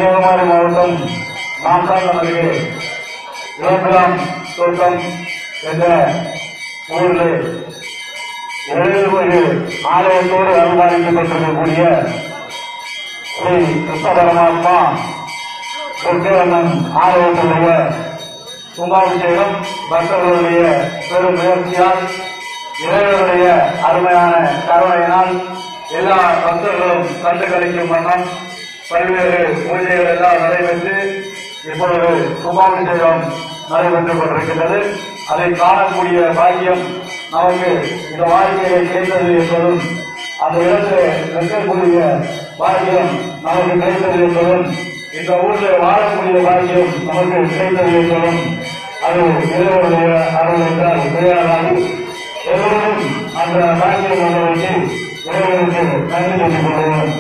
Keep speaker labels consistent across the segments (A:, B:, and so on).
A: கன்னியாகுமரி மாவட்டம் மாசாங்கம் அருகே இளம்பிராம் தோட்டம் என்ற ஊரில் ஏழுமிகு ஆலயத்தோடு அனுமானிக்கப்பட்டிருக்கக்கூடிய ஸ்ரீ கிருஷ்ண பரமாத்மா சொர்க்கவண்ணன் ஆலயத்தினுடைய கும்பாபிஷேகம் பக்தர்களுடைய பெரும் முயற்சியால் இறைவனுடைய அருமையான கருணையினால் எல்லா பக்தர்களும் கண்டு கழிக்கும் வண்ணம் பல்வேறு பூஜைகள் எல்லாம் நடைபெற்று இப்பொழுது கும்பாபிஷேகம் நடைபெற்றுக் கொண்டிருக்கின்றது அதை காணக்கூடிய பாக்கியம் நமக்கு இந்த வாழ்க்கையை கிடைத்தது என்பதும் அந்த இடத்தில் நிற்கக்கூடிய பாக்கியம் நமக்கு கிடைத்தது என்பதும் இந்த ஊரில் வாழக்கூடிய பாக்கியம் நமக்கு கிடைத்தது என்பதும் அது இறைவனுடைய அருள் என்றால் கிடையாது எல்லோரும் அந்த பாக்கியம் உள்ளவருக்கு இறைவனுக்கு நன்றி சொல்லிக் கொள்வோம்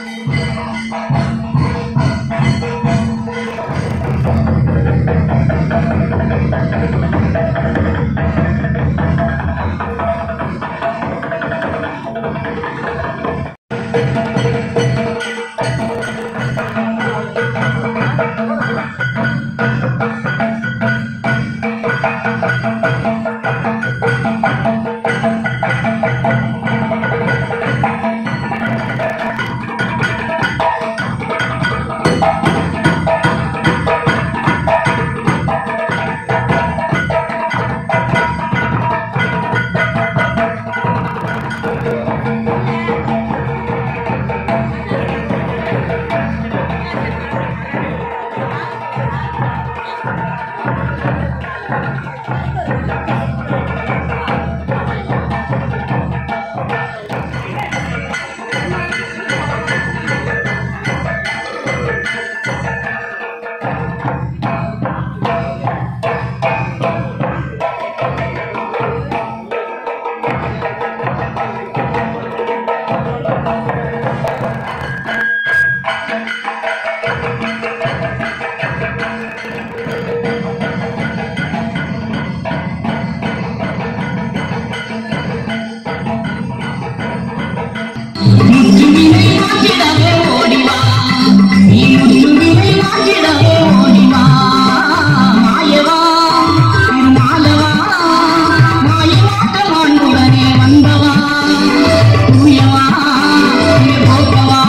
B: முற்றுவினை மாற்றிடவே ஓடிவா நீ முற்றுவினை மாற்றிடவே ஓடிவா மாயவா திருமாலவா மாயவாட்ட மாண்புடனே வந்தவா தூயவா போக்கவா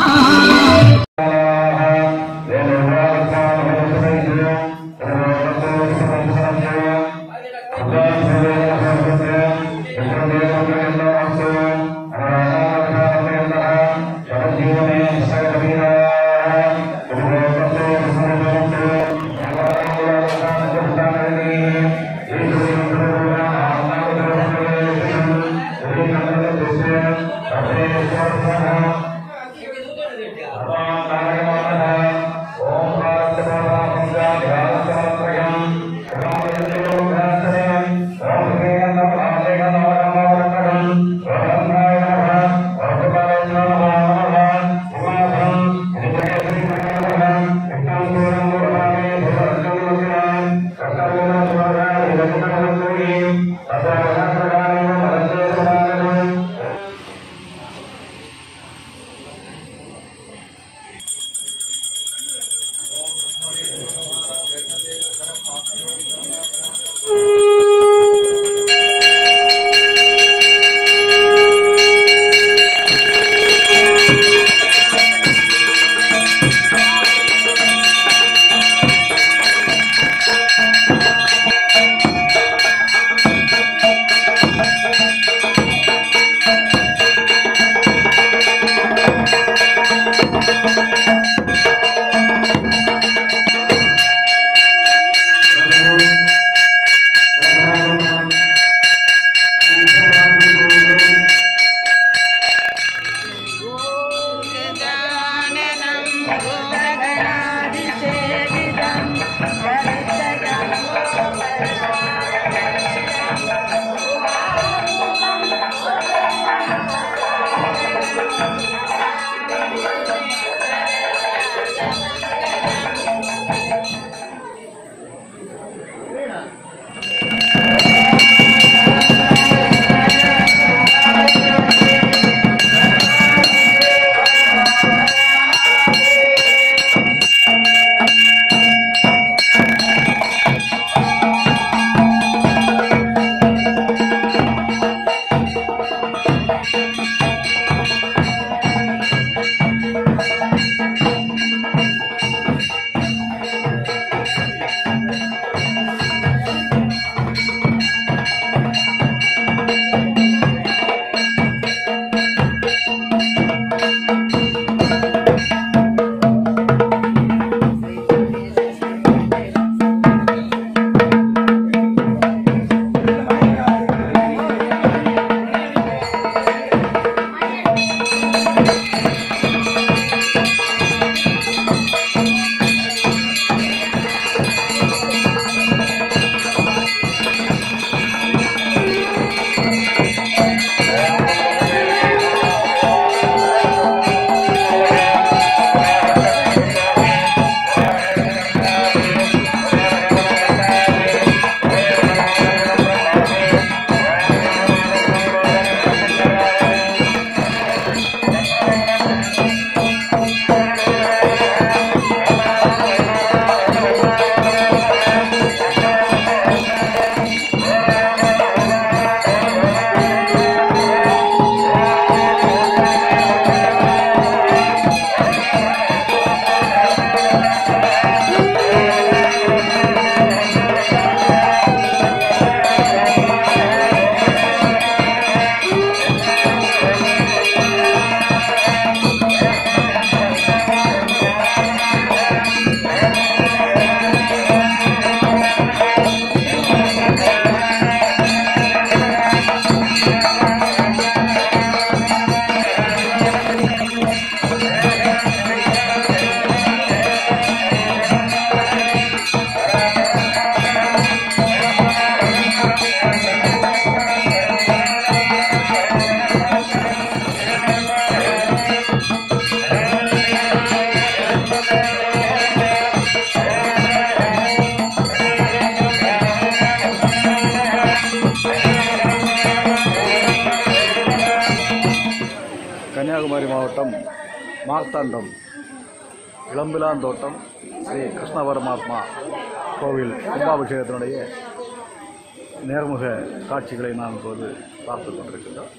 C: மாவட்டம் மார்த்தாண்டம் இளம்பிலாந்தோட்டம் ஸ்ரீ கிருஷ்ண பரமாத்மா கோவில் கும்பாபிஷேகத்தினுடைய நேர்முக காட்சிகளை நாம் இப்போது பார்த்து கொண்டிருக்கின்றோம்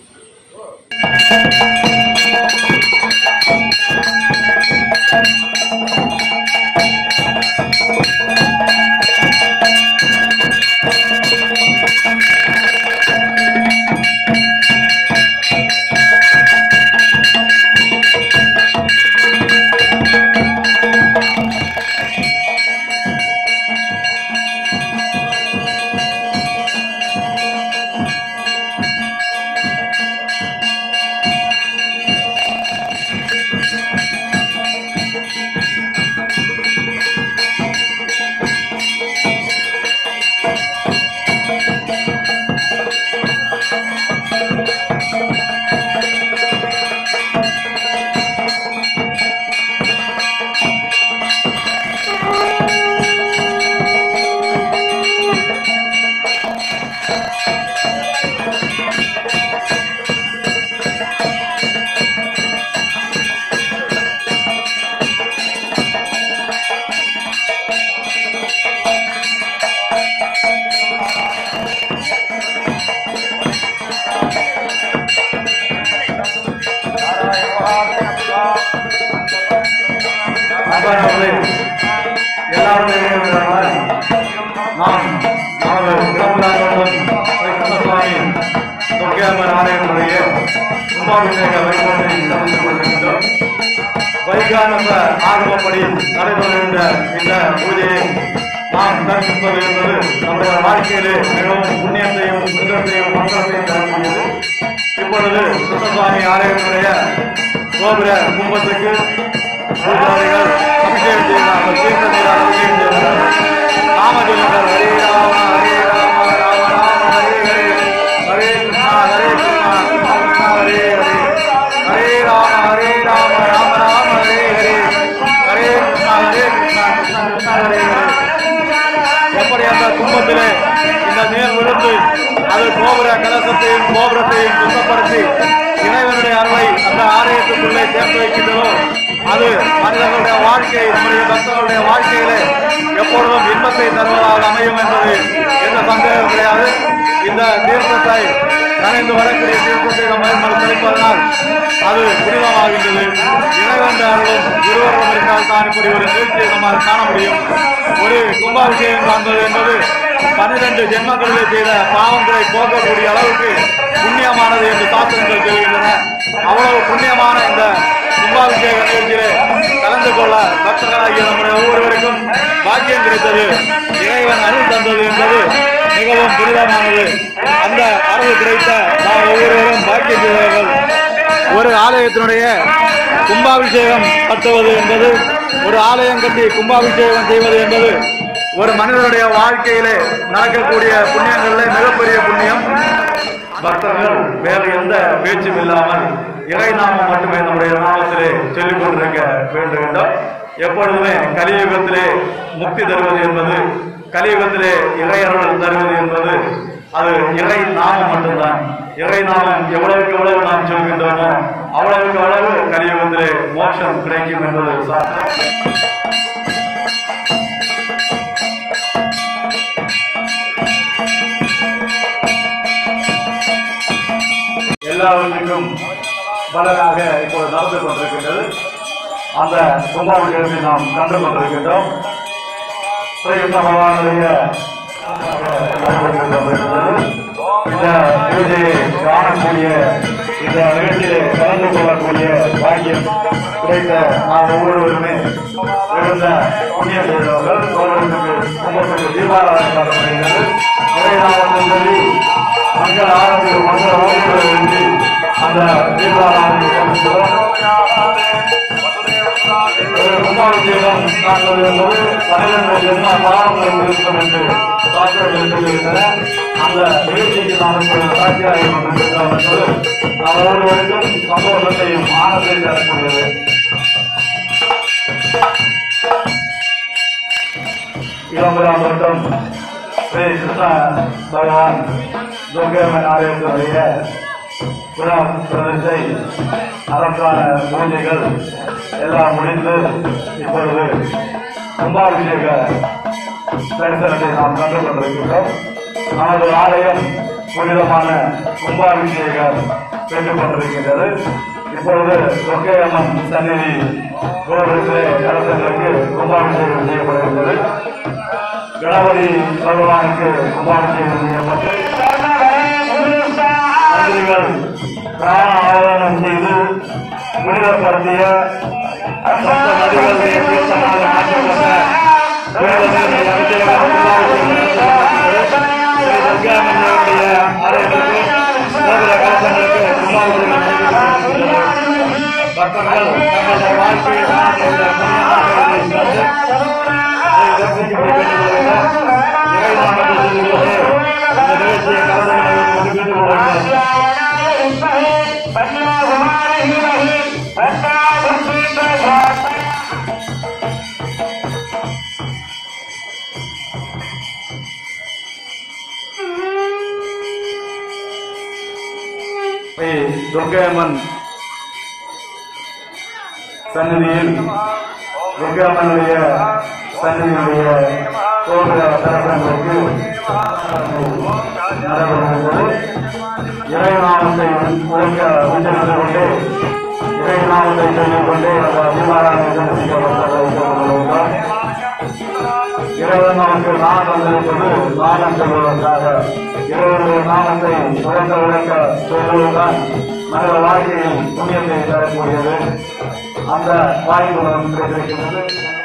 A: நண்பர்களே, எல்லாரும் இருக்கிறார்கள். நாம் நமது திருவிழாக்களுடன் ஸ்ரீ கிருஷ்ணசுவாமி துர்க்கையம்மன் ஆலயத்தினுடைய கும்பாபிஷேக வைபவத்தை நடந்து கொண்டிருக்கின்றோம் வைகானச ஆகமப்படி நடைபெறுகின்ற இந்த பூஜையை நாம் தரிசிப்பது என்பது நம்முடைய வாழ்க்கையிலே மிகவும் புண்ணியத்தையும் சுந்தரத்தையும் மங்களத்தையும் தரக்கூடியது இப்பொழுது கிருஷ்ணசுவாமி ஆலயத்தினுடைய கோபுர கும்பத்துக்கு பூஜாரிகள் அபிஷேகம் செய்கிறார்கள் தீர்த்த நீரால் அபிஷேகம் செய்கிறார்கள் நாம சொல்லுங்கள் ஹரே ராம ஹரே ராம ராம ராம ஹரே ஹரே ஹரே கிருஷ்ணா ஹரே கிருஷ்ணா கிருஷ்ணா கிருஷ்ணா ஹரே ஹரே ஹரே ராம ஹரே ராம ராம ராம ஹரே ஹரே ஹரே கிருஷ்ணா ஹரே கிருஷ்ணா கிருஷ்ணா கிருஷ்ணா ஹரே ஹரே எப்படி அந்த கும்பத்திலே இந்த நீர் விழுந்து அது கோபுர கலசத்தையும் கோபுரத்தையும் சுத்தப்படுத்தி இறைவனுடைய அருளை அந்த ஆலயத்துக்குள்ளே சேர்த்து வைக்கின்றதோ அது மனிதர்களுடைய வாழ்க்கை நம்முடைய பக்தர்களுடைய வாழ்க்கையிலே எப்பொழுதும் இன்பத்தை தருவதாக அமையும் என்பது எந்த சந்தேகம் கிடையாது இந்த தீர்த்தத்தை நனைந்து வரக்கூடிய தீர்த்தத்தை நம்ம மேல் தெளிப்பதனால் அது புனிதமாகின்றது இறைவன் அருளும் இருவரும் இருந்தால் தான் இப்படி ஒரு நிகழ்ச்சியை நம்மால் காண முடியும் ஒரு கும்பாபிஷேகம் காண்பது என்பது பன்னிரண்டு ஜென்மங்களிலே செய்த பாவங்களை போக்கக்கூடிய அளவுக்கு புண்ணியமானது என்று சாஸ்திரங்கள் சொல்கின்றன அவ்வளவு புண்ணியமான இந்த கும்பாபிஷேக நிகழ்ச்சியிலே கலந்து கொள்ள பக்தர்களாகிய நம்முடைய ஒவ்வொருவருக்கும் பாக்கியம் கிடைத்தது இறைவன் அருள் தந்தது என்பது மிகவும் புனிதமானது அந்த அருள் கிடைத்த நாம் ஒவ்வொருவரும் பாக்கியம் செய்தவர்கள் ஒரு ஆலயத்தினுடைய கும்பாபிஷேகம் கட்டுவது என்பது ஒரு ஆலயம் கட்டி கும்பாபிஷேகம் செய்வது என்பது ஒரு மனிதனுடைய வாழ்க்கையிலே நடக்கக்கூடிய புண்ணியங்களிலே மிகப்பெரிய புண்ணியம் பக்தர்கள் வேறு எந்த பேச்சும் இல்லாமல் இறை நாமம் மட்டுமே நம்முடைய நாமத்திலே சொல்லிக் கொண்டிருக்க வேண்டுகின்றோம் எப்பொழுதுமே கலியுகத்திலே முக்தி தருவது என்பது கலியுகத்திலே இறையருள் தருவது என்பது அது இறை நாமம் மட்டும்தான் இறை நாமம் எவ்வளவுக்கு எவ்வளவு நாம் சொல்கின்றோமோ அவ்வளவுக்கு அவ்வளவு கலியுகத்திலே மோட்சம் கிடைக்கும் என்பது சாஸ்திரம் எல்லாவற்றுக்கும் பலனாக இப்போது நடந்து கொண்டிருக்கின்றது அந்த கும்பாபிஷேகத்தை நாம் கண்டு கொண்டிருக்கின்றோம் ஸ்ரீகிருஷ்ண பகவானுடைய இந்த பூஜையை காணக்கூடிய இந்த நிகழ்ச்சியிலே கலந்து கொள்ளக்கூடிய பாக்கியம் கிடைத்த நாம் ஒவ்வொருவருமே மிகுந்த புண்ணியம் செய்தவர்கள் அவர்களுக்கு கும்பத்துக்கு தீபாராதனை நடத்தப்படுகிறது இறைநாமத்தை சொல்லி மங்கள் ஆரம்பி மங்கள் ஓய்வுகளை எழுதி அந்த தீபாராதனை கொண்டிருக்கிறோம் ஒரு கும்பாபிஷேகம் காண்பது என்பது பன்னிரண்டு ஜென்ம பாவங்கள் இருக்கும் என்று சாஸ்திரங்கள் சொல்லியிருந்தன அந்த நிகழ்ச்சிக்கு நாம் இப்பொழுது சாட்சியாக கொண்டிருக்கிறோம் என்பது நாம் ஒவ்வொருவருக்கும் சந்தோஷத்தையும் ஆனந்தையும் தரக்கூடியது இளம்பரம் மற்றும் ஸ்ரீ கிருஷ்ண பகவான் துர்கம்மன் ஆலயத்தினுடைய புறம் பிரதிஷ்டை அதற்கான பூஜைகள் எல்லாம் முடிந்து இப்பொழுது கும்பாபிஷேக தரிசனத்தை நாம் கண்டு கொண்டிருக்கின்றோம் நமது ஆலயம் புனிதமான கும்பாபிஷேகம் பெற்றுக் கொண்டிருக்கின்றது இப்பொழுது தொக்கையம்மன் சந்நிதி கோவிலே கலசங்களுக்கு கும்பாபிஷேகம் செய்யப்படுகின்றது கணபதி பகவானுக்கு கும்பாபிஷேகம் செய்யப்பட்டு மந்திரிகள் பிராண ஆவரணம் செய்து புனிதப்படுத்திய சப்த நதிகளுடைய தீர்த்தமாக மாற்றப்பட்ட வேதத்தினுடைய அபிஷேகம் கும்பாபிஷேகம் ஸ்ரீ துர்காமன்னியுடைய ஆலயத்திற்கு கோபுர கலசங்களுக்கு கும்பாபிஷேகம் நடைபெற்றிருக்கிறது. பக்தர்கள் தங்களுடைய வாழ்க்கையை காணக்கூடிய புண்ணியமாக இதை கண்டு இதை தரிசிக்கும்படி கேட்டுக்கொள்கிறோம். இறைவனானது சொல்லுகிறது, இந்த நிகழ்ச்சியை கலந்துகளை கேட்டுக் கொள்கிறோம் ஸ்ரீ துர்க்கையம்மன் சந்நிதியில் துர்க்கையம்மனுடைய சந்நிதியுடைய கோபுர தரிசனங்களுக்கு நடைபெறுகிறது இறைநாமத்தை உழைக்க உச்சரித்துக் கொண்டு இறைநாமத்தை சொல்லிக் கொண்டு அந்த அபிமானத்தை தரிசிக்க வைத்துள்ளோம் இறைவன் நமக்கு நான் வந்திருப்பது நானம் சொல்வதற்காக இறைவனுடைய நாமத்தை உழைக்க உழைக்க சொல்வதுதான் மனித வாழ்க்கையில் புண்ணியத்தை தரக்கூடியது அந்த வாய்ப்பு நமக்கு கிடைத்திருக்கிறது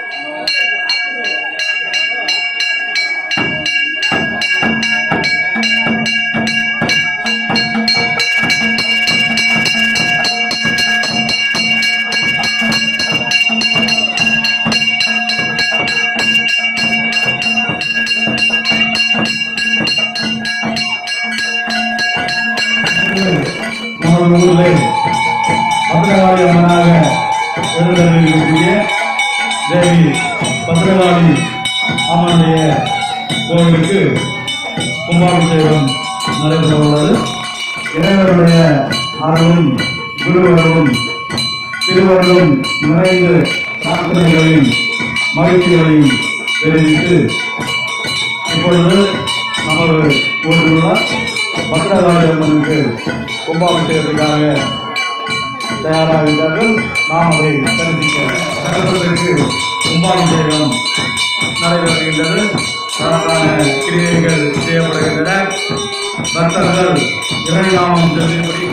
D: நமது ஊரில் பத்திரகாளி அம்மனாக எழுந்தருளிருக்கக்கூடிய தேவி பத்திரகாளி அம்மனுடைய கோவிலுக்கு கும்பாபிஷேகம் நடைபெற உள்ளது இறைவருடைய அருளும் குருவருளும் திருவருளும் நிறைந்து பிரார்த்தனைகளையும் மகிழ்ச்சிகளையும் தெரிவித்து இப்பொழுது நமது ஊரில் உள்ள பத்திரகாளி அம்மனுக்கு கும்பாபிஷேகத்துக்காக தயாராகிறார்கள் நாம் அதை தரிசிக்க கலசத்திற்கு கும்பாபிஷேகம் நடைபெறுகின்றது அதற்கான கிரியைகள் செய்யப்படுகின்றன பக்தர்கள் இறைநாமம் சொல்லிபடி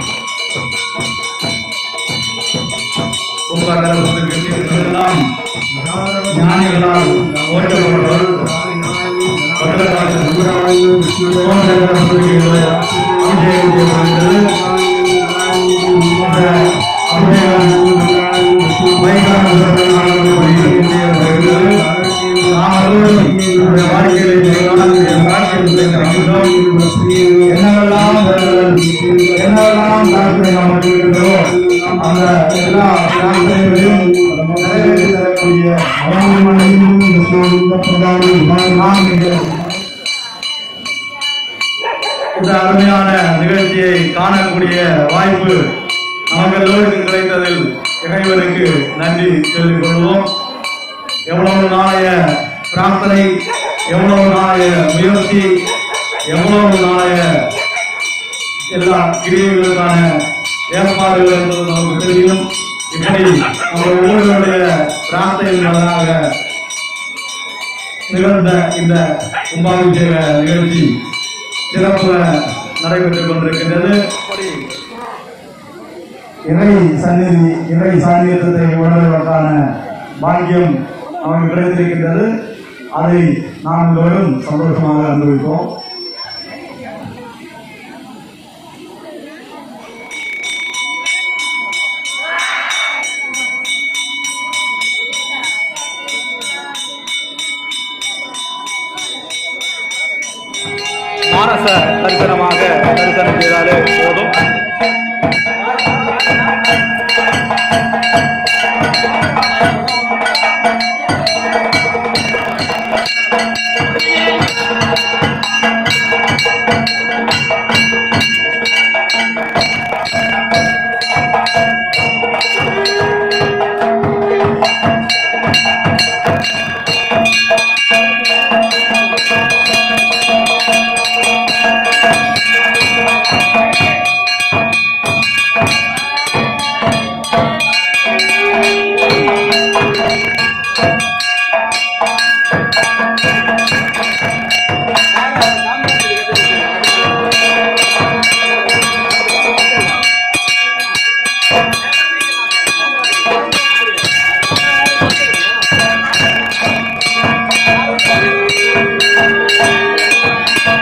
D: கும்ப கலசத்திற்கு சென்றெல்லாம் ஞானிகளால் ஓட்டப்பட்டவர்கள் இந்த அருமையான நிகழ்ச்சியை காணக்கூடிய வாய்ப்பு நமக்கு எல்லோருக்கும் கிடைத்ததில் இறைவனுக்கு நன்றி சொல்லிக் கொள்வோம் எவ்வளவு நாளைய பிரார்த்தனை எவ்வளவு நாளைய முயற்சி எவ்வளவு நாளைய எல்லா கிரியைகளுக்கான ஏற்பாடுகள் என்பது நமக்கு தெரியும் இப்படி நம்ம ஒவ்வொருவருடைய பிரார்த்தனைகளாக நிகழ்ந்த இந்த கும்பாபிஷேக நிகழ்ச்சி சிறப்புற நடைபெற்றுக் கொண்டிருக்கின்றது இறை சந்நிதி இறை சாநியத்தை உணர்வதற்கான பாக்கியம் நமக்கு கிடைத்திருக்கின்றது அதை நாம் எல்லோரும் சந்தோஷமாக அனுபவிப்போம்
C: மானச தரிசனமாக தரிசனம் செய்தாலே போதும்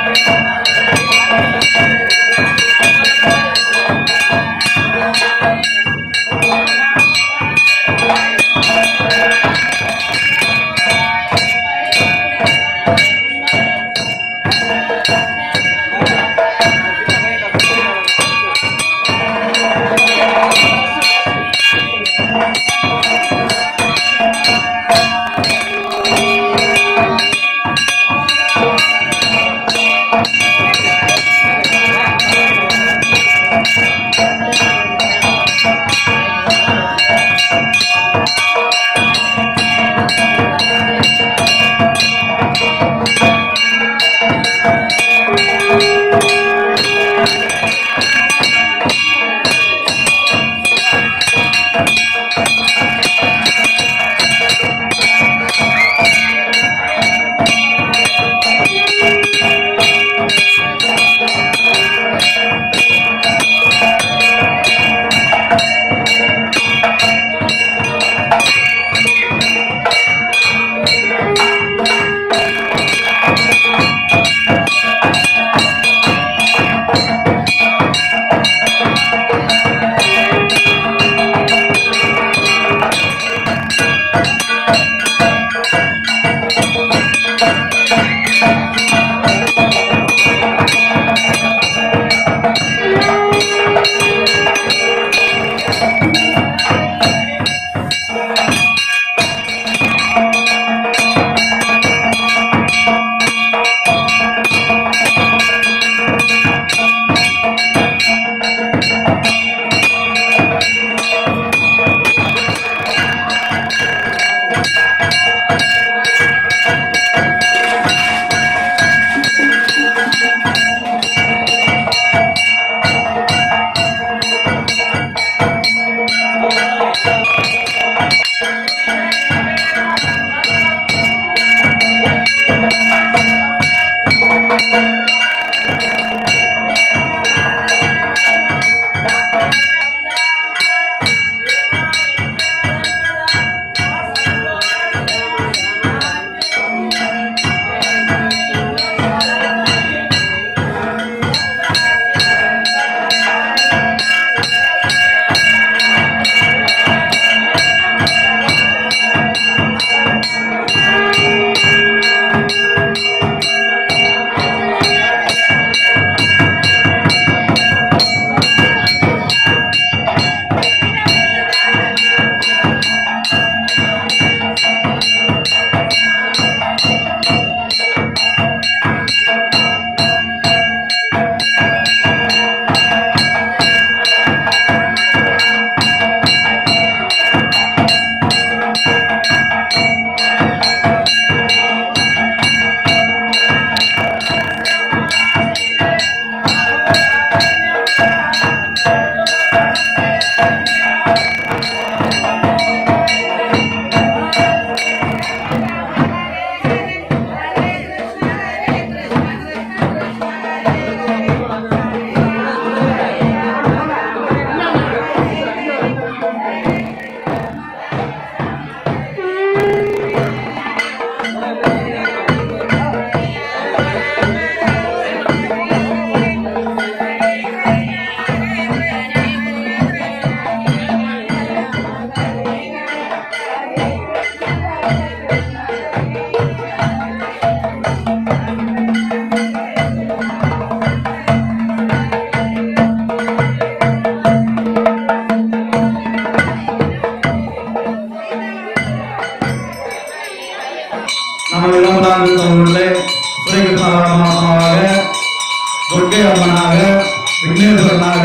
D: நமது இளம்பலாம் அவர்களே ஸ்ரீகிருஷ்ணமாக துர்க்கை அம்மனாக விக்னேஸ்வரனாக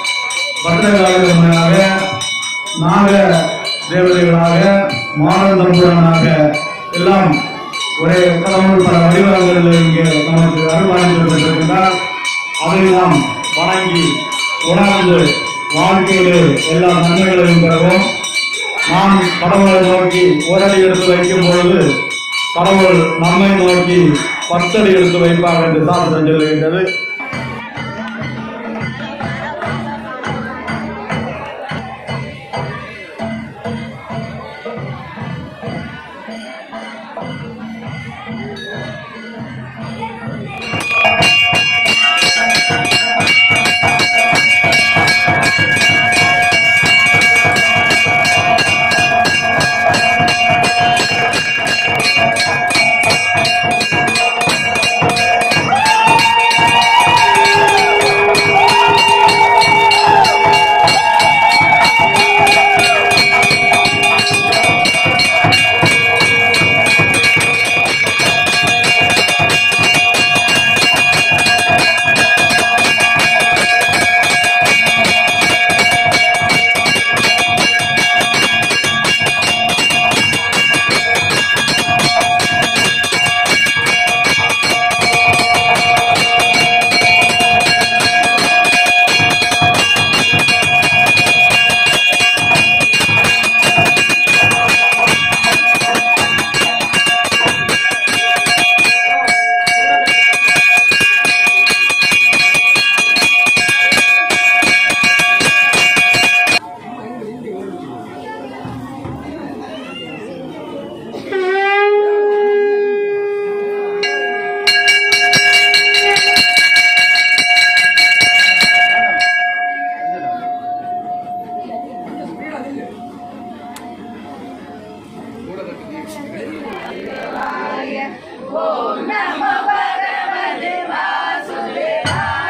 D: பத்திரகாளியம்மனாக நாக தேவதைகளாக மானந்தம்புரனாக எல்லாம் ஒரே கடவுள் பல வடிவங்களில் இங்கே நமக்கு அருள்வாய்ந்து பெற்றிருக்கின்றார் அதை நாம் வணங்கி உணர்ந்து வாழ்க்கையிலே எல்லா நன்மைகளையும் பெறவும் நாம் கடவுளை நோக்கி ஓரடி எடுத்து வைக்கும் பொழுது கடவுள் நம்மை நோக்கி பத்தடி எடுத்து வைப்பார் என்று சாஸ்திரம் சொல்லுகின்றது
E: Thank
B: ஆ